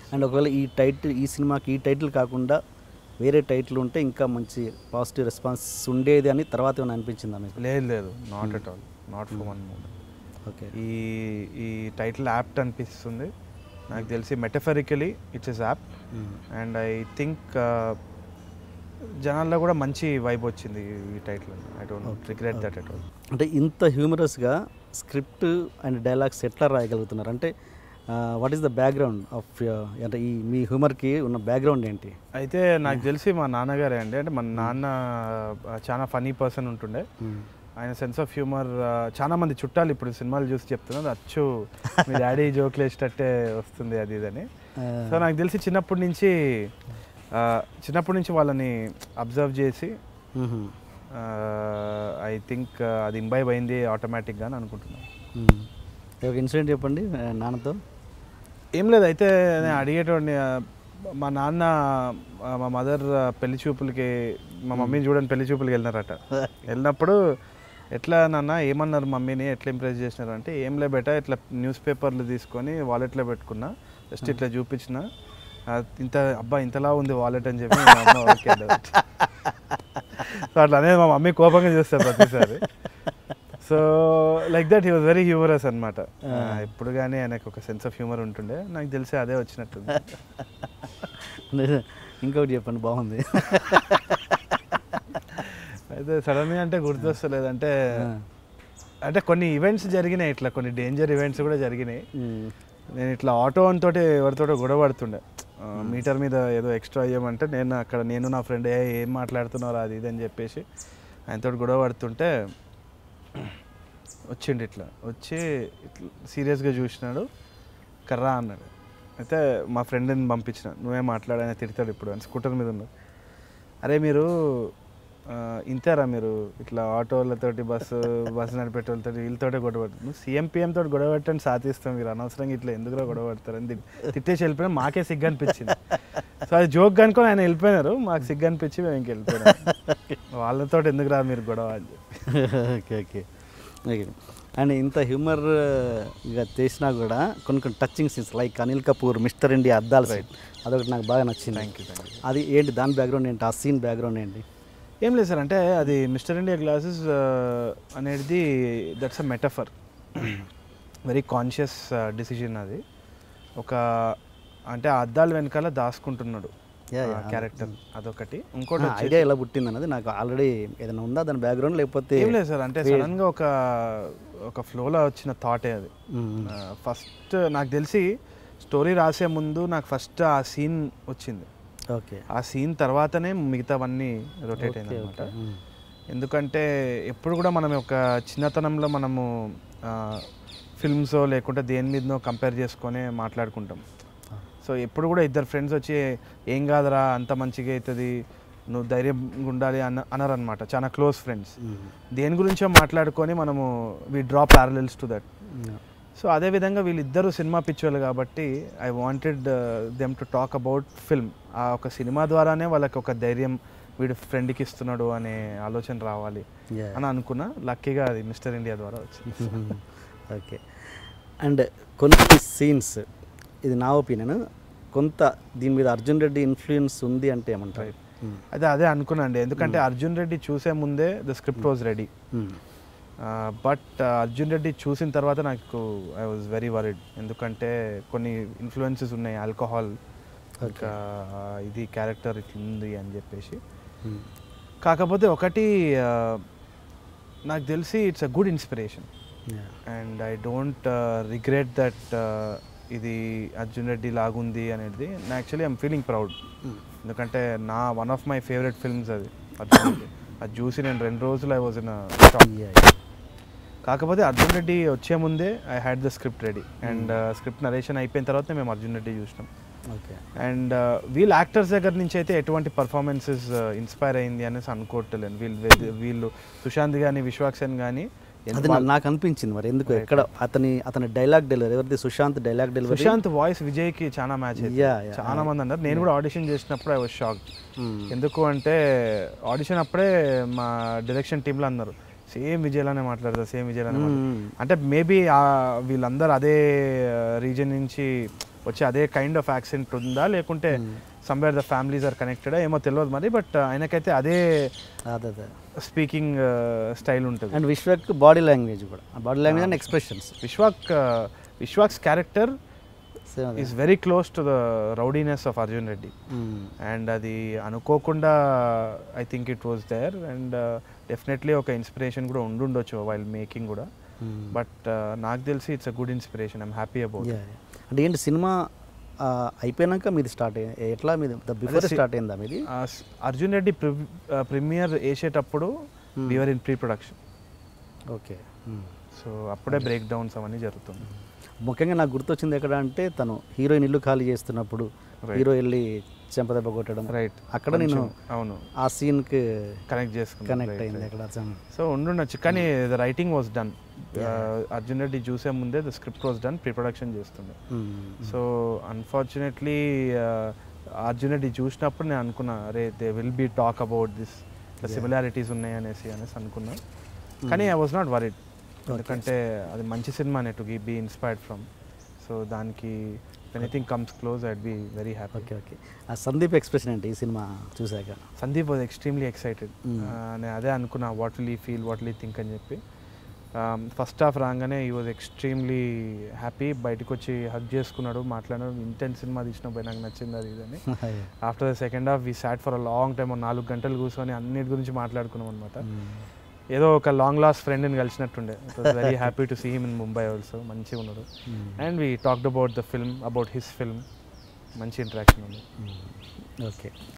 And ఒకవేళ ఈ title ఈ సినిమాకి ఈ టైటిల్ కాకుండా వేరే టైటిల్ ఉంటే ఇంకా మంచి పాజిటివ్ రెస్పాన్స్ ఉండేది అని తర్వాత ఏమైనా అనిపించిందా మీకు లేదు లేదు not at all not for one moment okay ఈ ఈ టైటిల్ యాప్ట్ అనిపిస్తుంది నాకు తెలిసి metaphorically it's is app and I think జనాల్లో కూడా మంచి వైబ్ వచ్చింది ఈ title I don't regret that at all అంటే ఇంత హ్యూమరస్గా స్క్రిప్ట్ అండ్ డైలాగ్స్ ఎట్లా రాయగలుగుతున్నారు అంటే what is the background of అంటే ఈ మీ హ్యూమర్కి ఉన్న బ్యాక్గ్రౌండ్ ఏంటి అయితే నాకు తెలిసి మా నాన్నగారే అండి అంటే మా నాన్న ఆ, చాలా ఫనీ పర్సన్ ఉంటుండే ఆయన సెన్స్ ఆఫ్ హ్యూమర్ చాలా మంది చుట్టాలు ఇప్పుడు సినిమాలు చూసి చెప్తున్నారు అచ్చు మీ డాడీ జోక్లు వేసేటట్టే వస్తుంది అది ఇదని సో నాకు తెలిసి చిన్నప్పటి నుంచి ఆ, చిన్నప్పటి నుంచి వాళ్ళని అబ్జర్వ్ చేసి ఐ థింక్ అది ఇంబైబ్ అయింది ఆటోమేటిక్గా అని అనుకుంటున్నాను ఒక ఇన్సిడెంట్ చెప్పండి ఆ, నాన్నతో ఏం లేదు అయితే నేను అడిగేటోడిని ఆ, మా నాన్న ఆ, మా మదర్ పెళ్లి చూపులకి మా మమ్మీని చూడని పెళ్లి చూపులకి వెళ్ళినారట వెళ్ళినప్పుడు ఎట్లా నాన్న ఏమన్నారు మమ్మీని ఎట్లా ఇంప్రెస్ చేసినారు అంటే ఏం లే బెట ఇట్లా న్యూస్ పేపర్లు తీసుకొని వాలెట్లో పెట్టుకున్నా జస్ట్ ఇట్లా చూపించిన ఆ, ఇంత అబ్బా ఇంతలా ఉంది వాలెట్ అని చెప్పి మా అమ్మ ఓకే అన్నది. సో అట్లా అనేది మా మమ్మీ కోపంగా చూస్తారు ప్రతిసారి so like that he was very humorous అనమాట ఎప్పుడు కానీ ఆయనకు ఒక సెన్స్ ఆఫ్ హ్యూమర్ ఉంటుండే నాకు తెలిసి అదే వచ్చినట్టుంది ఇంకొకటి చెప్పండి బాగుంది అయితే సడన్గా అంటే గుర్తొస్తలేదు అంటే అంటే కొన్ని ఈవెంట్స్ జరిగినాయి ఇట్లా కొన్ని డేంజర్ ఈవెంట్స్ కూడా జరిగినాయి మ్మ్. నేను ఇట్లా ఆటో తోటి ఎవరితోటో గొడవ పడుతుండే ఆ, మీటర్ మీద ఏదో ఎక్స్ట్రా అయ్యామంటే నేను అక్కడ నేను నా ఫ్రెండ్ ఏ ఏం మాట్లాడుతున్నారో అది ఇది అని చెప్పేసి ఆయనతో గొడవ పడుతుంటే వచ్చిండు ఇట్లా వచ్చి ఇట్లా సీరియస్గా చూసినాడు కర్రా అన్నాడు అయితే మా ఫ్రెండ్ని పంపించిన నువ్వే మాట్లాడు ఆయన తిడతాడు ఇప్పుడు అని స్కూటర్ మీద ఉన్నాడు అరే మీరు ఆ, ఇంతేరా మీరు ఇట్లా ఆటోలతోటి బస్సు బస్సు నడిపేటోళ్ళతో వీళ్ళతోటే గొడవ పడుతుంది నువ్వు సీఎం తోటి గొడవ పెట్టని సాధిస్తాం మీరు అనవసరంగా ఇట్లా ఎందుకురా గొడవ పడతారని తిట్- తిట్టేసి వెళ్ళిపోయినా మాకే సిగ్గు అనిపించింది సో అది జోక్ అనుకొని ఆయన వెళ్ళిపోయినారు మాకు సిగ్గు అనిపించి మేము ఇంక వెళ్ళిపోయినాం వాళ్ళతో ఎందుకురా మీరు గొడవ అని చెప్పి ఓకే ఓకే ఓకే అండ్ ఇంత హ్యూమర్గా చేసినా కూడా కొన్ని కొన్ని touching scenes like Anil Kapoor Mister India అద్దాల సైడ్ అదొకటి నాకు బాగా నచ్చింది థ్యాంక్ యూ థ్యాంక్ యూ అది ఏంటి దాని బ్యాక్గ్రౌండ్ ఏంటి ఆ సీన్ బ్యాక్గ్రౌండ్ ఏంటి ఏం లేదు సార్ అంటే అది మిస్టర్ ఇండియా గ్లాసెస్ అనేది that's a metaphor very conscious decision అది ఒక అంటే ఆ అద్దాల వెనకాల దాచుకుంటున్నాడు Yeah, yeah. క్యారెక్టర్ అదొకటి ఇంకోటి వచ్చేసి- ఐడియా ఎలా పుట్టింది అన్నది నాకు ఆల్రెడీ ఏదైనా ఉందా దాని బ్యాక్గ్రౌండ్ లేకపోతే ఏం లేదు సార్ అంటే సడన్గా ఒక ఒక ఫ్లోలో వచ్చిన థాటే అది మ్మ్. ఫస్ట్ నాకు తెలిసి స్టోరీ రాసే ముందు నాకు ఫస్ట్ ఆ సీన్ వచ్చింది ఓకే ఆ సీన్ తర్వాతనే మిగతావన్నీ రొటేట్ అయింది ఓకే అనమాట ఓకే మ్మ్. ఎందుకంటే ఎప్పుడు కూడా మనం ఒక చిన్నతనంలో మనము ఫిల్మ్స్ లేకుంటే దేని మీదనో కంపేర్ చేసుకొని మాట్లాడుకుంటాం సో ఎప్పుడు కూడా ఇద్దరు ఫ్రెండ్స్ వచ్చి ఏం కాదురా అంత మంచిగా అవుతుంది నువ్వు ధైర్యంగా ఉండాలి అన్న అనరనమాట చాలా క్లోజ్ ఫ్రెండ్స్ మ్మ్. దేని గురించో మాట్లాడుకొని మనము we draw parallels to that hmm. So అదేవిధంగా వీళ్ళిద్దరూ సినిమా పిచ్చోళ్ళు కాబట్టి I wanted them to talk about film ఆ ఒక సినిమా ద్వారానే వాళ్ళకి ఒక ధైర్యం వీడు ఫ్రెండ్కి ఇస్తున్నాడు అనే ఆలోచన రావాలి Yeah. అని అనుకున్నా లక్కీగా అది మిస్టర్ ఇండియా ద్వారా వచ్చింది ఓకే అండ్ కొన్ని సీన్స్ ఇది నా ఒపీనియన్ కొంత దీని మీద అర్జున్ రెడ్డి ఇన్ఫ్లుయెన్స్ ఉంది అంటే ఏమంటారు మ్మ్. అదే అదే అనుకున్నాండి ఎందుకంటే అర్జున్ రెడ్డి చూసే ముందే the script was ready hmm. But Arjun Reddy చూసిన తర్వాత నాకు ఐ వాజ్ వెరీ వరిడ్ ఎందుకంటే కొన్ని ఇన్ఫ్లుయెన్సెస్ ఉన్నాయి ఆల్కహాల్ ఇంకా ఇది క్యారెక్టర్ ఇట్లా ఉంది అని చెప్పేసి మ్మ్. కాకపోతే ఒకటి ఆ, నాకు తెలిసి it's a good inspiration Yeah. And I don't regret that ఇది అర్జున్ రెడ్డి లాగుంది అనేది actually I'm feeling proud hmm. ఎందుకంటే నా one of my favourite films అది అర్జున్ రెడ్డి అది చూసి నేను రెండు రోజులు I was in shock Yeah, yeah. కాకపోతే అర్జున్ రెడ్డి వచ్చే ముందే I had the script ready and script narration అయిపోయిన తర్వాత మేము అర్జున్ రెడ్డి చూసినాం ఓకే అండ్ వీళ్ళ యాక్టర్స్ దగ్గర నుంచి అయితే ఎటువంటి పర్ఫార్మెన్సెస్ ఇన్స్పైర్ అయింది అనేసి అనుకోవట్లేను వీళ్ళు వీళ్ళు సుశాంత్ కానీ విశ్వాక్సేన్ కానీ అది నా- నాకు అనిపించింది మరి ఎందుకు ఎక్కడ అతని అతని డైలాగ్ డెలివరీ ఎవరిది Sushant dialogue delivery Sushant voice Vijay కి చాలా మ్యాచ్ Yeah, yeah. చాలా మంది అన్నారు నేను కూడా ఆడిషన్ చేసినప్పుడు ఐ వాజ్ షాక్ మ్మ్. ఎందుకు అంటే ఆడిషన్ అప్పుడే మా డైరెక్షన్ టీంలో అన్నారు సేమ్ విజయలానే మాట్లాడతారు సేమ్ విజయలానే మాట్లాడతారు మ్మ్. అంటే మేబీ వీళ్ళందరూ అదే రీజన్ నుంచి వచ్చి అదే కైండ్ ఆఫ్ యాక్సెంట్ ఉందా లేకుంటే somewhere the families are connected ఏమో తెలియదు మరి బట్ ఆయనకైతే అదే అదే అదే స్పీకింగ్ స్టైల్ ఉంటుంది అండ్ విశ్వక్ బాడీ లాంగ్వేజ్ కూడా body language and expressions Vishwak విశ్వాక్స్ క్యారెక్టర్ సేమ్ అదే is very close to the rowdiness of Arjun Reddy hmm. And అది అనుకోకుండా I think it was there and definitely ఒక ఇన్స్పిరేషన్ కూడా ఉండుండొచ్చు వైల్ మేకింగ్ కూడా మ్మ్. బట్ నాకు తెలిసి it's a good inspiration I'm happy about Yeah, yeah. అంటే ఏంటి సినిమా ఆ, అయిపోయినాక మీది స్టార్ట్ ఎట్లా మీది బిఫోర్ సి- స్టార్ట్ అయిందా మీది అర్జున్ రెడ్డి ప్రీమియర్ వేసేటప్పుడు we're in pre production okay so అప్పుడే బ్రేక్ డౌన్స్ అవన్నీ జరుగుతుంది ముఖ్యంగా నాకు గుర్తొచ్చింది ఎక్కడ అంటే తను హీరోయిన్ ఇల్లు ఖాళీ చేస్తున్నప్పుడు హీరో వెళ్ళి చెంపదెబ్బ కొట్టడం రైట్ అక్కడ నేను అవును ఆ సీన్కి కనెక్ట్ చేసుకున్నాను కనెక్ట్ అయింది అక్కడ సో ఉండుండొచ్చు కానీ the writing was done Arjun Reddy చూసే ముందే the script was done pre production చేస్తుండే సో అన్ఫార్చునేట్లీ అర్జున్ రెడ్డి చూసినప్పుడు నేను అనుకున్నా అరే they will be talk about this the similarities ఉన్నాయి అనేసి అనేసి అనుకున్నా కానీ ఐ వాజ్ నాట్ వరీడ్ ఎందుకంటే అది మంచి సినిమానే to be inspired from so దానికి anything comes close I'd be very happy okay okay ఆ సందీప్ ఎక్స్ప్రెషన్ ఏంటి ఈ సినిమా చూసాక Sandeep was extremely excited Mm. నేను అదే అనుకున్నా what will he feel what will he think అని చెప్పి ఫస్ట్ హాఫ్ రాగానే ఈ వాజ్ ఎక్స్ట్రీమ్లీ హ్యాపీ బయటకు వచ్చి హగ్ చేసుకున్నాడు మాట్లాడాడు ఇంటెన్ సినిమా తీసిన పోయి నాకు నచ్చింది అది ఇది అని after the second half we sat for a long time నాలుగు గంటలు కూర్చొని అన్నిటి గురించి మాట్లాడుకున్నాం అనమాట ఏదో ఒక లాంగ్ లాస్ట్ ఫ్రెండ్ని కలిసినట్టుండే very happy to see him in Mumbai also మంచిగా ఉన్నాడు and we talked about the film about his film మంచి ఇంటరాక్షన్ ఉంది ఓకే